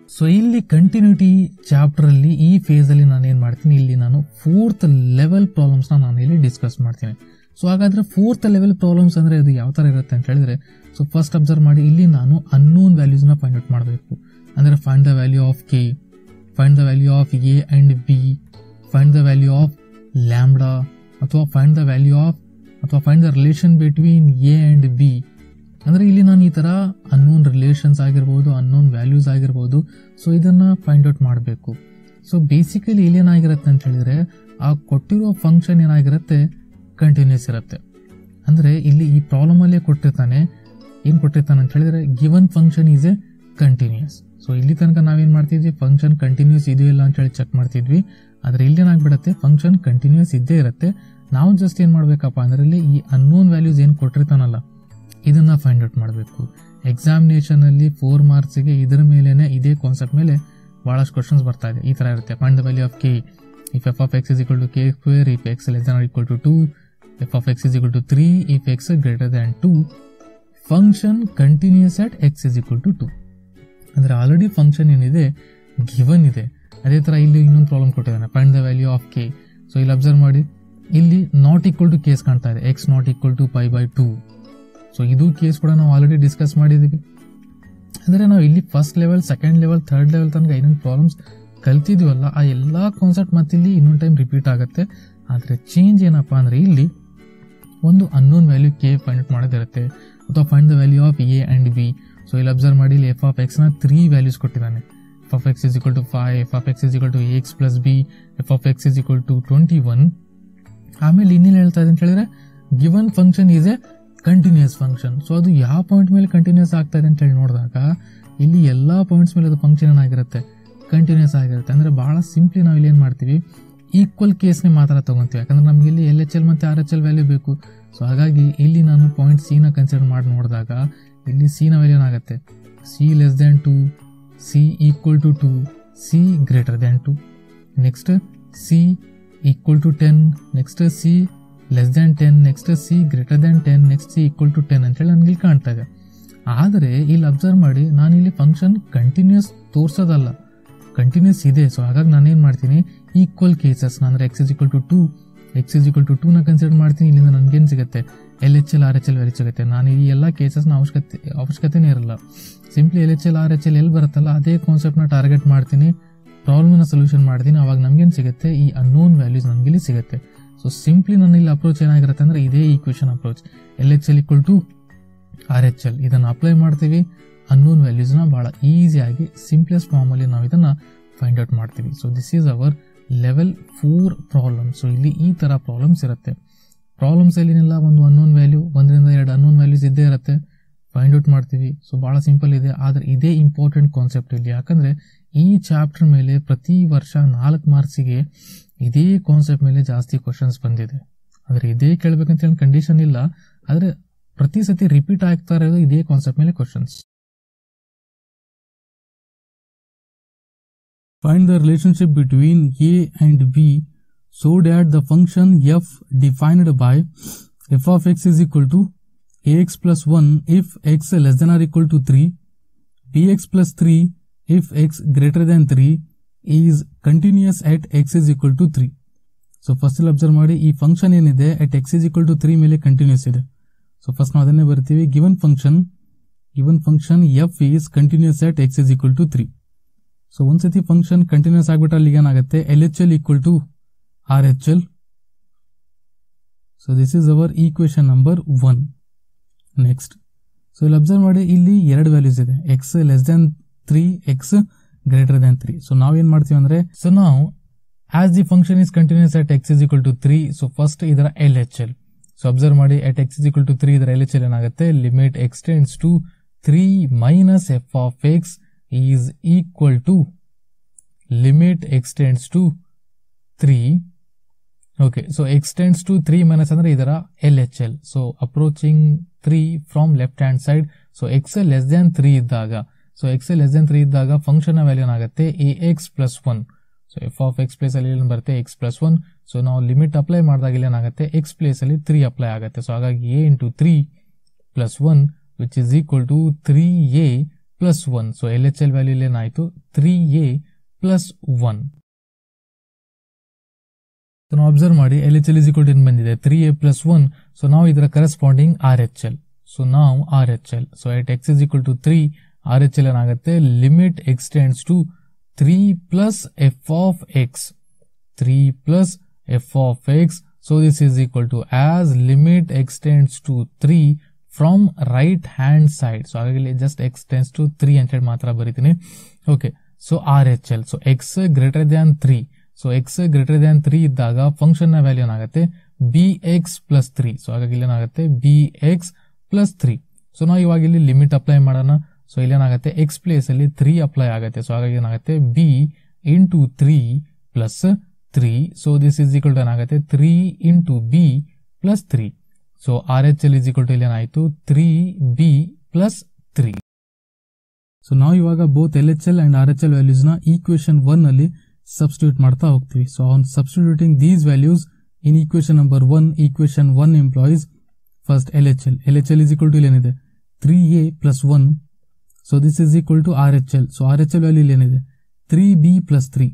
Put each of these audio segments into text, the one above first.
So ಇಲ್ಲಿ continuity chapter ಅಲ್ಲಿ ಈ ಫೇಸ್ ಅಲ್ಲಿ ನಾನು ಏನ್ ಮಾಡ್ತೀನಿ ಇಲ್ಲಿ ನಾನು ಫೋರ್ತ್ ಲೆವೆಲ್ ಪ್ರಾಬ್ಲಮ್ಸ್ ನಾನು ಇಲ್ಲಿ ಡಿಸ್ಕಸ್ ಮಾಡ್ತೀನಿ ಸೊ ಹಾಗಾದ್ರೆ ಫೋರ್ತ್ ಲೆವೆಲ್ ಪ್ರಾಬ್ಲಮ್ಸ್ ಅಂದ್ರೆ ಅದು ಯಾವ ತರ ಇರುತ್ತೆ ಅಂತ ಹೇಳಿದ್ರೆ ಸೊ ಫಸ್ಟ್ ಅಬ್ಸರ್ವ್ ಮಾಡಿ ಇಲ್ಲಿ ನಾನು ಅನ್ನೋನ್ ವ್ಯಾಲ್ಯೂಸ್ ನ ಫೈಂಡ್ ಔಟ್ ಮಾಡಬೇಕು ಅಂದ್ರೆ find the value of K find the value of A and B find the value of lambda ಅಥವಾ ಫೈಂಡ್ ದ ವ್ಯಾಲ್ಯೂ ಆಫ್ ಅಥವಾ find the relation between A and B ಅಂದ್ರೆ ಇಲ್ಲಿ ನಾನು ಈ ತರ ಅನ್ನೋನ್ ರಿಲೇಷನ್ಸ್ ಆಗಿರ್ಬೋದು ಅನ್ನೋನ್ ವ್ಯಾಲ್ಯೂಸ್ ಆಗಿರ್ಬೋದು so ಇದನ್ನ ಫೈಂಡ್ ಔಟ್ ಮಾಡಬೇಕು ಸೊ ಬೇಸಿಕಲಿ ಇಲ್ಲಿ ಏನಾಗಿರುತ್ತೆ ಅಂತ ಹೇಳಿದ್ರೆ ಆ ಕೊಟ್ಟಿರೋ ಫಂಕ್ಷನ್ ಏನಾಗಿರುತ್ತೆ ಕಂಟಿನ್ಯೂಸ್ ಇರುತ್ತೆ ಅಂದ್ರೆ ಇಲ್ಲಿ ಈ ಪ್ರಾಬ್ಲಮ್ ಅಲ್ಲೇ ಕೊಟ್ಟಿರ್ತಾನೆ ಏನ್ ಕೊಟ್ಟಿರ್ತಾನೆ ಅಂತ ಹೇಳಿದ್ರೆ given function is a continuous so ಇಲ್ಲಿ ತನಕ ನಾವೇನ್ ಮಾಡ್ತಿದ್ವಿ ಫಂಕ್ಷನ್ ಕಂಟಿನ್ಯೂಸ್ ಇದೆಯೋ ಇಲ್ಲ ಅಂತ ಹೇಳಿ ಚೆಕ್ ಮಾಡ್ತಿದ್ವಿ ಆದ್ರೆ ಇಲ್ಲಿ ಏನಾಗ್ಬಿಡತ್ತೆ ಫಂಕ್ಷನ್ ಕಂಟಿನ್ಯೂಸ್ ಇದ್ದೇ ಇರುತ್ತೆ ನಾವು ಜಸ್ಟ್ ಏನ್ ಮಾಡ್ಬೇಕಪ್ಪ ಅಂದ್ರೆ ಇಲ್ಲಿ ಈ ಅನ್ನೋನ್ ವ್ಯಾಲ್ಯೂಸ್ ಏನ್ ಕೊಟ್ಟಿರ್ತಾನಲ್ಲ ಇದನ್ನ ಫೈಂಡ್ ಔಟ್ ಮಾಡಬೇಕು ಎಕ್ಸಾಮಿನೇಷನ್ ಅಲ್ಲಿ ಫೋರ್ ಮಾರ್ಕ್ಸ್ಗೆ ಇದರ ಮೇಲೆನೆ ಇದೇ ಕಾನ್ಸೆಪ್ಟ್ ಮೇಲೆ ಬಹಳಷ್ಟು ಕ್ವಶನ್ಸ್ ಬರ್ತಾ ಇದೆ ಈ ತರ ಇರುತ್ತೆ find the value of K if F of X is equal to K square if X less than equal to two F of X is equal to three if X greater than two function continuous at X is equal to two ಅಂದ್ರೆ already function ಏನಿದೆ given ಇದೆ ಅದೇ ತರ ಇಲ್ಲಿ ಇನ್ನೊಂದು problem ಕೊಟ್ಟಿದ್ದಾನೆ find the value of K so ಇಲ್ಲಿ observe ಮಾಡಿ ಇಲ್ಲಿ ನಾಟ್ ಈಕ್ವಲ್ ಟು ಕೇಸ್ ಕಾಣ್ತಾ ಇದೆ X not equal to pi by two so ಇದು ಕೇಸ್ ಕೂಡ ನಾವು ಆಲ್ರೆಡಿ ಡಿಸ್ಕಸ್ ಮಾಡಿದ್ದೀವಿ ಅಂದ್ರೆ ನಾವು ಇಲ್ಲಿ first level second level third level ತನಕ ಏನೇನು ಪ್ರಾಬ್ಲಮ್ಸ್ ಕಲ್ತಿದ್ವಲ್ಲ ಆ ಎಲ್ಲ ಕಾನ್ಸೆಪ್ಟ್ ಮತ್ತೆ ಇಲ್ಲಿ ಇನ್ನೊಂದು ಟೈಮ್ ರಿಪೀಟ್ ಆಗುತ್ತೆ ಆದ್ರೆ ಚೇಂಜ್ ಏನಪ್ಪಾ ಅಂದ್ರೆ ಇಲ್ಲಿ ಒಂದು unknown value K find out ಮಾಡೋದಿರುತ್ತೆ ಅಥವಾ find the value of A and B so ಇಲ್ಲಿ ಅಬ್ಸರ್ವ್ ಮಾಡಿ ಇಲ್ಲಿ ಎಫ್ ಆಫ್ ಎಕ್ಸ್ ನ ತ್ರೀ ವ್ಯಾಲ್ಯೂಸ್ ಕೊಟ್ಟಿದ್ದಾನೆ F of X is equal to five F of X is equal to X plus B F of X is equal to twenty one ಆಮೇಲೆ ಇನ್ನೇನು ಹೇಳ್ತಾ ಇದೆ ಅಂತ ಹೇಳಿದ್ರೆ given function is a continuous function so ಅದು ಯಾವ point ಮೇಲೆ continuous ಆಗ್ತಾ ಇದೆ ಅಂತ ಹೇಳಿ ನೋಡಿದಾಗ ಇಲ್ಲಿ ಎಲ್ಲಾ ಪಾಯಿಂಟ್ಸ್ ಮೇಲೆ ಅದು ಫಂಕ್ಷನ್ ಏನಾಗಿರುತ್ತೆ ಕಂಟಿನ್ಯೂಸ್ ಆಗಿರುತ್ತೆ ಅಂದ್ರೆ ಬಹಳ ಸಿಂಪ್ಲಿ ನಾವು ಇಲ್ಲಿ ಏನ್ ಮಾಡ್ತೀವಿ ಈಕ್ವಲ್ ಕೇಸ್ನೇ ಮಾತ್ರ ತಗೊಂತೀವಿ ಯಾಕಂದ್ರೆ ನಮ್ಗೆ ಇಲ್ಲಿ ಎಲ್ ಎಚ್ ಎಲ್ ಮತ್ತೆ ಆರ್ ಎಚ್ ಎಲ್ ವ್ಯಾಲ್ಯೂ ಬೇಕು ಸೊ ಹಾಗಾಗಿ ಇಲ್ಲಿ ನಾನು ಪಾಯಿಂಟ್ ಸಿ ನ ಕನ್ಸಿಡರ್ ಮಾಡಿ ನೋಡಿದಾಗ ಇಲ್ಲಿ ಸಿ ನ ವ್ಯಾಲ್ಯೂ ಏನಾಗುತ್ತೆ c less than two c equal to two c greater than two next c equal to ten next c less than ten next c greater than ten next c equal to ten ಅಂತೇಳಿ ನನಗೆ ಇಲ್ಲಿ ಕಾಣ್ತಾ ಇದೆ ಆದರೆ ಇಲ್ಲಿ observe ಮಾಡಿ ನಾನು ಇಲ್ಲಿ ಫಂಕ್ಷನ್ ಕಂಟಿನ್ಯೂಸ್ ತೋರ್ಸೋದಲ್ಲ ಕಂಟಿನ್ಯೂಸ್ ಇದೆ ಸೊ ಹಾಗಾಗಿ ನಾನೇನು ಮಾಡ್ತೀನಿ ಈಕ್ವಲ್ ಕೇಸಸ್ ಅಂದ್ರೆ x is equal to two x is equal to two ನ ಕನ್ಸಿಡರ್ ಮಾಡ್ತೀನಿ ಇಲ್ಲಿಂದ ನನ್ಗೇನು ಸಿಗುತ್ತೆ L H L R H L value ಸಿಗುತ್ತೆ ನಾನು ಈ ಎಲ್ಲ ಕೇಸಸ್ನ ಅವಶ್ಯಕತೆ ಅವಶ್ಯಕತೆನೇ ಇರಲ್ಲ simply L H L R H L ಎಲ್ಲಿ ಬರುತ್ತಲ್ಲ ಅದೇ ಕಾನ್ಸೆಪ್ಟ್ನ ಟಾರ್ಗೆಟ್ ಮಾಡ್ತೀನಿ ಪ್ರಾಬ್ಲಮ್ನ ಸೊಲ್ಯೂಷನ್ ಮಾಡ್ತೀನಿ ಅವಾಗ ನಮ್ಗೇನು ಸಿಗುತ್ತೆ ಈ ಅನ್ನೋನ್ ವ್ಯಾಲ್ಯೂಸ್ ನನಗೆ ಇಲ್ಲಿ ಸಿಗುತ್ತೆ ಸೊ ಸಿಂಪ್ಲಿ ನನ್ನ ಇಲ್ಲಿ ಅಪ್ರೋಚ್ ಏನಾಗಿರುತ್ತೆ ಅಂದ್ರೆ ಇದೇ equation approach L H L equal to R H L ಇದನ್ನು ಅಪ್ಲೈ ಮಾಡ್ತೀವಿ ಅನ್ನೋನ್ ವ್ಯಾಲ್ಯೂಸ್ನ ಬಹಳ ಈಸಿಯಾಗಿ ಸಿಂಪ್ಲೆಸ್ಟ್ ಫಾರ್ಮಲ್ಲಿ ನಾವು ಇದನ್ನ ಫೈಂಡ್ ಔಟ್ ಮಾಡ್ತೀವಿ so this is our level four problem so ಇಲ್ಲಿ ಈ ತರ ಪ್ರಾಬ್ಲಮ್ಸ್ ಇರುತ್ತೆ ಪ್ರಾಬ್ಲಮ್ಸ್ ಏನಿಲ್ಲ ಒಂದು ಅನ್ನೋನ್ ವ್ಯಾಲ್ಯೂ ಒಂದರಿಂದ ಎರಡು ಅನ್ನೋನ್ ವ್ಯಾಲ್ಯೂಸ್ ಇದ್ದೇ ಇರುತ್ತೆ ಫೈಂಡ್ ಔಟ್ ಮಾಡ್ತೀವಿ ಸೊ ಬಹಳ ಸಿಂಪಲ್ ಇದೆ ಆದ್ರೆ ಇದೇ ಇಂಪಾರ್ಟೆಂಟ್ ಕಾನ್ಸೆಪ್ಟ್ ಇಲ್ಲಿ ಯಾಕಂದ್ರೆ ಈ ಚಾಪ್ಟರ್ ಮೇಲೆ ಪ್ರತಿ ವರ್ಷ ನಾಲ್ಕು ಮಾರ್ಕ್ಸಿಗೆ ಇದೇ ಕಾನ್ಸೆಪ್ಟ್ ಮೇಲೆ ಜಾಸ್ತಿ ಕ್ವಶನ್ಸ್ ಬಂದಿದೆ ಆದ್ರೆ ಇದೇ ಕೇಳ್ಬೇಕಂತ ಏನು ಕಂಡೀಷನ್ ಇಲ್ಲ ಆದ್ರೆ ಪ್ರತಿ ಸತಿ ರಿಪೀಟ್ ಆಗ್ತಾ ಇರೋದು ಇದೇ ಕಾನ್ಸೆಪ್ಟ್ ಮೇಲೆ questions Find the relationship between A and B so that the function f defined by f of x is equal to ax plus 1 if x less than or equal to 3, bx plus 3 if x greater than 3 is continuous at x is equal to 3. So first ಇಲ್ಲಿ observe ಮಾಡಿ ಈ function ಏನಿದೆ at X is equal to three ಮೇಲೆ continuous ಇದೆ so first ನಾವು ಅದನ್ನೇ ಬರ್ತೀವಿ given function given function f is continuous at X is equal to three so ಒಂದ್ಸತಿ ಫಂಕ್ಷನ್ ಕಂಟಿನ್ಯೂಸ್ ಆಗ್ಬಿಟ್ರೆ ಅಲ್ಲಿ ಏನಾಗುತ್ತೆ L H L equal to R H L so this is our equation number one next so ಇಲ್ಲಿ observe ಮಾಡಿ ಇಲ್ಲಿ ಎರಡು values ಇದೆ X less than three x greater than three so ನಾವೇನ್ ಮಾಡ್ತೀವಿ ಅಂದ್ರೆ ಸೊ ನಾವು as the function is continuous at X is equal to three so first ಇದರ L H L so observe ಮಾಡಿ at X is equal to three ಇದರ L H L ಏನಾಗುತ್ತೆ limit extends to three minus f of x is equal to limit extends to three okay so x tends to three minus ಅಂದ್ರೆ ಇದರ L H L so approaching three from left hand side so x L less than three ಇದ್ದಾಗ so x L less than three ಇದ್ದಾಗ function value ಏನಾಗುತ್ತೆ a x plus one so f of x place ಅಲ್ಲಿ ಏನು ಬರುತ್ತೆ x plus one so ನಾವು limit apply ಮಾಡಿದಾಗ ಇಲ್ಲಿ ಏನಾಗುತ್ತೆ ಎಕ್ಸ್ ಪ್ಲೇಸ್ ಅಲ್ಲಿ ತ್ರೀ ಅಪ್ಲೈ ಆಗುತ್ತೆ ಸೊ ಹಾಗಾಗಿ a into three plus one which is equal to three a plus one so L H L value ಏನಾಯ್ತು three a plus one so ನಾವು observe ಮಾಡಿ L H L is equal to ಏನ್ ಬಂದಿದೆ three a plus one so ನಾವು ಇದರ corresponding R H L so ನಾವು R H L so at x is equal to three R H L ಏನಾಗುತ್ತೆ limit extends to three plus f of x three plus f of x so this is equal to as limit extends to three from right hand side so ಹಾಗಾಗಿ just x tends to three ಅಂತ ಹೇಳಿ ಮಾತ್ರ ಬರೀತೀನಿ okay so R H L so x greater than three so x greater than three ಇದ್ದಾಗ function ನ value ಏನಾಗುತ್ತೆ B X plus three so ಹಾಗಾಗಿ ಇಲ್ಲಿ ಏನಾಗುತ್ತೆ B X plus three so ನಾವು ಇವಾಗ ಇಲ್ಲಿ ಲಿಮಿಟ್ ಅಪ್ಲೈ ಮಾಡೋಣ ಸೊ ಇಲ್ಲಿ ಏನಾಗುತ್ತೆ ಎಕ್ಸ್ ಪ್ಲೇಸ್ ಅಲ್ಲಿ ತ್ರೀ ಅಪ್ಲೈ ಆಗುತ್ತೆ ಸೊ ಹಾಗಾಗಿ ಏನಾಗುತ್ತೆ b into three plus three so this is equal to ಏನಾಗುತ್ತೆ three into b plus three so R H L is equal to ಇಲ್ಲಿ ಏನಾಯಿತು three b plus three so ನಾವು ಇವಾಗ both L H L and R H L values ನ equation one ಅಲ್ಲಿ substitute ಮಾಡ್ತಾ ಹೋಗ್ತೀವಿ so on substituting these values in equation number one equation one implies first L H L L H L is equal to ಏನಿದೆ three a plus one so this is equal to R H L so R H L value ಇಲ್ಲಿ ಏನಿದೆ three b plus three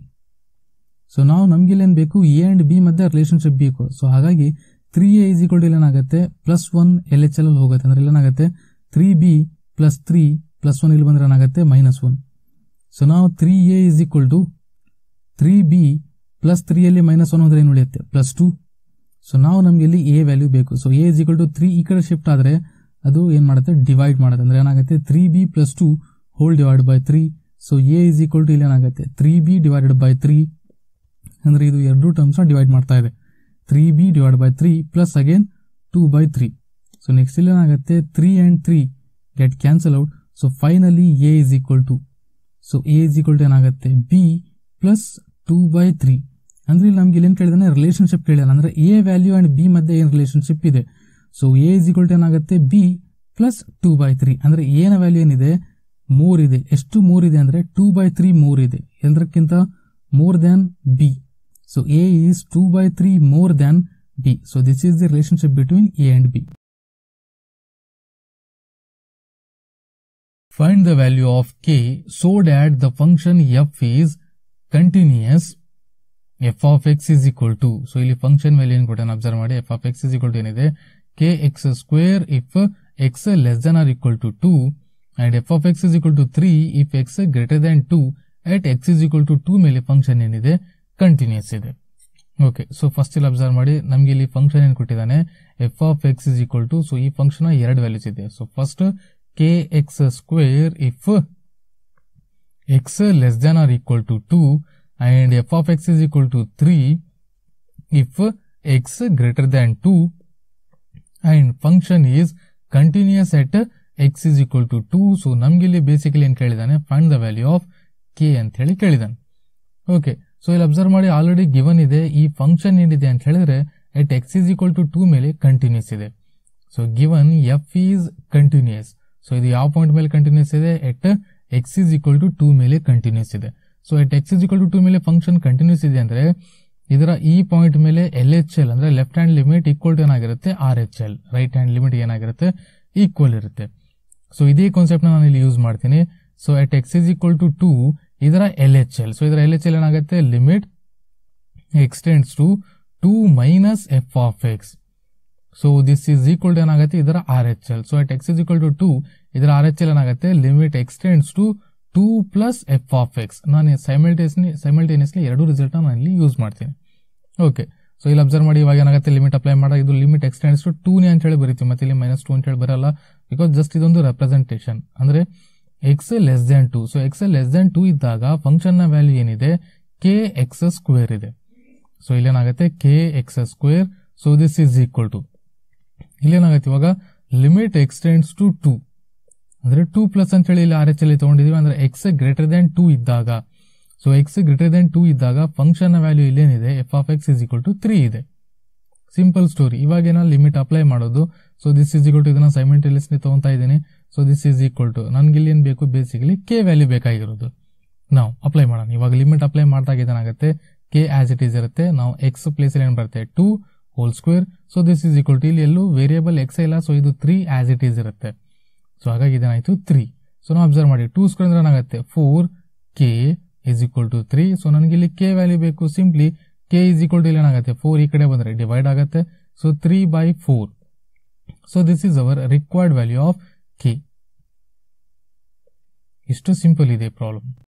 so ನಾವು ನಮ್ಗೆ ಏನ್ ಬೇಕು a and b ಮಧ್ಯೆ relationship ಬೇಕು so ಹಾಗಾಗಿ three a is equal to ಏನಾಗುತ್ತೆ plus one L H L ಅಲ್ಲಿ ಹೋಗುತ್ತೆ ಅಂದ್ರೆ ಏನಾಗುತ್ತೆ three b plus three plus one ಇಲ್ಲಿ ಬಂದ್ರೆ ಏನಾಗುತ್ತೆ ಮೈನಸ್ ಒನ್ ಸೊ ನಾವು three a is equal to three b plus three ಅಲ್ಲಿ ಮೈನಸ್ ಒನ್ ಅಂದ್ರೆ ಏನು ಉಳಿಯುತ್ತೆ ಪ್ಲಸ್ ಟು ಸೊ ನಾವು ನಮ್ಗೆ ಇಲ್ಲಿ ಎ ವ್ಯಾಲ್ಯೂ ಬೇಕು so a is equal to three ಈ ಕಡೆ ಶಿಫ್ಟ್ ಆದ್ರೆ ಅದು ಏನ್ ಮಾಡುತ್ತೆ ಡಿವೈಡ್ ಮಾಡುತ್ತೆ ಅಂದ್ರೆ ಏನಾಗುತ್ತೆ three b plus two whole divide by three so a is equal to ಇಲ್ಲಿ ಏನಾಗುತ್ತೆ three b divided by three ಅಂದ್ರೆ ಇದು ಎರಡು ಟರ್ಮ್ಸ್ ನ ಡಿವೈಡ್ ಮಾಡ್ತಾ ಇದೆ three b divide by three plus again two by three so next ಇಲ್ಲಿ ಏನಾಗುತ್ತೆ three and three get cancel out so finally a is equal to so a is equal to ಏನಾಗುತ್ತೆ b plus two by three ಅಂದ್ರೆ ಇಲ್ಲಿ ನಮ್ಗೆ ಇಲ್ಲಿ ಕೇಳಿದಾನೆ relationship ಕೇಳಿಲ್ಲ ಅಂದ್ರೆ A value and b ಮಧ್ಯೆ ಏನ್ ರಿಲೇಶನ್ಶಿಪ್ ಇದೆ so a is equal to ಏನಾಗುತ್ತೆ b plus two by three ಅಂದ್ರೆ ಏನ ವ್ಯಾಲ್ಯೂ ಏನಿದೆ ಮೂರ್ ಇದೆ ಎಷ್ಟು ಮೂರ್ ಇದೆ ಅಂದ್ರೆ ಟೂ ಬೈ ತ್ರೀ ಮೂರ್ ಇದೆ ಎಲ್ಲದಕ್ಕಿಂತ more than b so a is two by three more than b so this is the relationship between A and b Find the value of k so that the function f is continuous f of x is equal to ಸೊ ಇಲ್ಲಿ function value ಏನು ಕೊಟ್ಟಾನೆ observe ಮಾಡಿ f of x is equal to ಏನಿದೆ k x square if x less than or equal to 2 and f of x is equal to 3 if x greater than 2 at x is equal to 2 ಮೇಲೆ function ಏನಿದೆ continuous ಇದೆ okay so first ಇಲ್ಲಿ observe ಮಾಡಿ ನಮ್ಗೆ ಇಲ್ಲಿ function ಏನು ಕೊಟ್ಟಿದ್ದಾನೆ F of X is equal to so ಈ ಫಂಕ್ಷನ್ ಎರಡು ವ್ಯಾಲ್ಯೂಸ್ ಇದೆ so first k x square if X less than or equal to two and f of X is equal to three if X greater than two and function is continuous at x is equal to two so ನಮ್ಗೆ ಇಲ್ಲಿ basically ಏನ್ ಕೇಳಿದಾನೆ find the value of k ಅಂತ ಹೇಳಿ ಕೇಳಿದಾನೆ okay so ಇಲ್ಲಿ observe ಮಾಡಿ already given ಇದೆ ಈ ಫಂಕ್ಷನ್ ಏನಿದೆ ಅಂತ ಹೇಳಿದ್ರೆ at x is equal to two ಮೇಲೆ ಕಂಟಿನ್ಯೂಸ್ ಇದೆ so given f is continuous so ಇದು ಯಾವ ಪಾಯಿಂಟ್ ಮೇಲೆ ಕಂಟಿನ್ಯೂಸ್ ಇದೆ at x is equal to two ಮೇಲೆ ಕಂಟಿನ್ಯೂಸ್ ಇದೆ so at x is equal to two ಮೇಲೆ ಫಂಕ್ಷನ್ ಕಂಟಿನ್ಯೂಸ್ ಇದೆ ಅಂದ್ರೆ ಇದರ ಈ ಪಾಯಿಂಟ್ ಮೇಲೆ ಎಲ್ ಎಚ್ ಎಲ್ ಅಂದ್ರೆ left hand limit equal to ಏನಾಗಿರುತ್ತೆ R H L right hand limit ಏನಾಗಿರುತ್ತೆ ಈಕ್ವಲ್ ಇರುತ್ತೆ ಸೊ ಇದೇ ಕಾನ್ಸೆಪ್ಟ್ ನಾನು ಇಲ್ಲಿ ಯೂಸ್ ಮಾಡ್ತೀನಿ so at x is equal to two ಇದರ ಎಲ್ ಎಚ್ ಎಲ್ ಸೊ ಇದರ ಎಲ್ ಎಚ್ ಎಲ್ ಏನಾಗುತ್ತೆ limit extends to two minus f of x so this is equal to ಏನಾಗುತ್ತೆ ಇದರ R H L so at x is equal to two ಇದರ R H L ಏನಾಗುತ್ತೆ limit extends to two plus f of x ನಾನು simultaneously simultaneously ಎರಡು result ನಾನು ಇಲ್ಲಿ use ಮಾಡ್ತೀನಿ okay so ಇಲ್ಲಿ ಅಬ್ಸರ್ವ್ ಮಾಡಿ ಇವಾಗ ಏನಾಗುತ್ತೆ ಲಿಮಿಟ್ ಅಪ್ಲೈ ಮಾಡ ಇದು ಲಿಮಿಟ್ ಎಕ್ಸ್ಟೆಂಡ್ಸ್ ಟು ಟೂನೇ ಅಂತ ಹೇಳಿ ಬರೀತೀವಿ ಮತ್ತೆ ಇಲ್ಲಿ ಮೈನಸ್ ಟೂ ಅಂತ ಹೇಳಿ ಬರಲ್ಲ ಬಿಕಾಸ್ ಜಸ್ಟ್ ಇದೊಂದು ರೆಪ್ರೆಸೆಂಟೇಷನ್ ಅಂದ್ರೆ x less than two so x less than two ಇದ್ದಾಗ ಫಂಕ್ಷನ್ ನ ವ್ಯಾಲ್ಯೂ ಏನಿದೆ ಕೆ ಎಕ್ಸ್ ಸ್ಕ್ವೇರ್ ಇದೆ ಸೊ ಇಲ್ಲೇನಾಗುತ್ತೆ k x square so this is equal to ಇಲ್ಲೇನಾಗುತ್ತೆ ಇವಾಗ ಲಿಮಿಟ್ ಎಕ್ಸ್ಟೆಂಡ್ಸ್ ಟು ಟೂ ಅಂದ್ರೆ ಟೂ ಪ್ಲಸ್ ಅಂತ ಹೇಳಿ ಇಲ್ಲಿ ಆರ್ ಎಚ್ ಅಲ್ಲಿ ತಗೊಂಡಿದೀವಿ ಅಂದ್ರೆ ಎಕ್ಸ್ ಗ್ರೇಟರ್ ದನ್ ಟೂ ಇದ್ದಾಗ so x greater than two ಇದ್ದಾಗ ಫಂಕ್ಷನ್ ನ ವ್ಯಾಲ್ಯೂ ಇಲ್ಲೇನಿದೆ F of X is equal to three ಇದೆ ಸಿಂಪಲ್ ಸ್ಟೋರಿ ಇವಾಗ ಏನೋ ಲಿಮಿಟ್ ಅಪ್ಲೈ ಮಾಡೋದು so this is equal to ಇದನ್ನ ಸೈಮೆಂಟೇಲಿಯಸ್ಲಿ ತಗೊಂತಾ ಇದ್ದೀನಿ so this is equal to ನನ್ಗೆ ಇಲ್ಲಿ ಏನ್ ಬೇಕು ಬೇಸಿಕಲಿ ಕೆ ವ್ಯಾಲ್ಯೂ ಬೇಕಾಗಿರೋದು ನಾವು ಅಪ್ಲೈ ಮಾಡೋಣ ಇವಾಗ ಲಿಮಿಟ್ ಅಪ್ಲೈ ಮಾಡಿದಾಗ ಏನಾಗುತ್ತೆ ಕೆ ಆಸ್ ಇಟ್ ಈಸ್ ಇರುತ್ತೆ ನಾವು ಎಕ್ಸ್ ಪ್ಲೇಸ್ ಏನ್ ಬರುತ್ತೆ two whole square so this is equal to ಇಲ್ಲಿ ಎಲ್ಲೂ ವೇರಿಯಬಲ್ ಎಕ್ಸ್ ಇಲ್ಲ ಸೊ ಇದು ತ್ರೀ ಆಸ್ ಇಟ್ ಈಸ್ ಇರುತ್ತೆ ಸೊ ಹಾಗಾಗಿ ಇದೇನಾಯ್ತು ತ್ರೀ ಸೊ ನಾವು ಅಬ್ಸರ್ವ್ ಮಾಡಿ ಟೂ ಸ್ಕ್ವೇರ್ ಅಂದ್ರೆ ಏನಾಗುತ್ತೆ four k is equal to three so ನನಗೆ ಇಲ್ಲಿ ಕೆ ವ್ಯಾಲ್ಯೂ ಬೇಕು simply k is equal to ಇಲ್ಲಿ ಏನಾಗುತ್ತೆ ಫೋರ್ ಈ ಕಡೆ ಬಂದರೆ ಡಿವೈಡ್ ಆಗುತ್ತೆ so three by four so this is our required value of k ಇಷ್ಟು ಸಿಂಪಲ್ ಇದೆ ಪ್ರಾಬ್ಲಮ್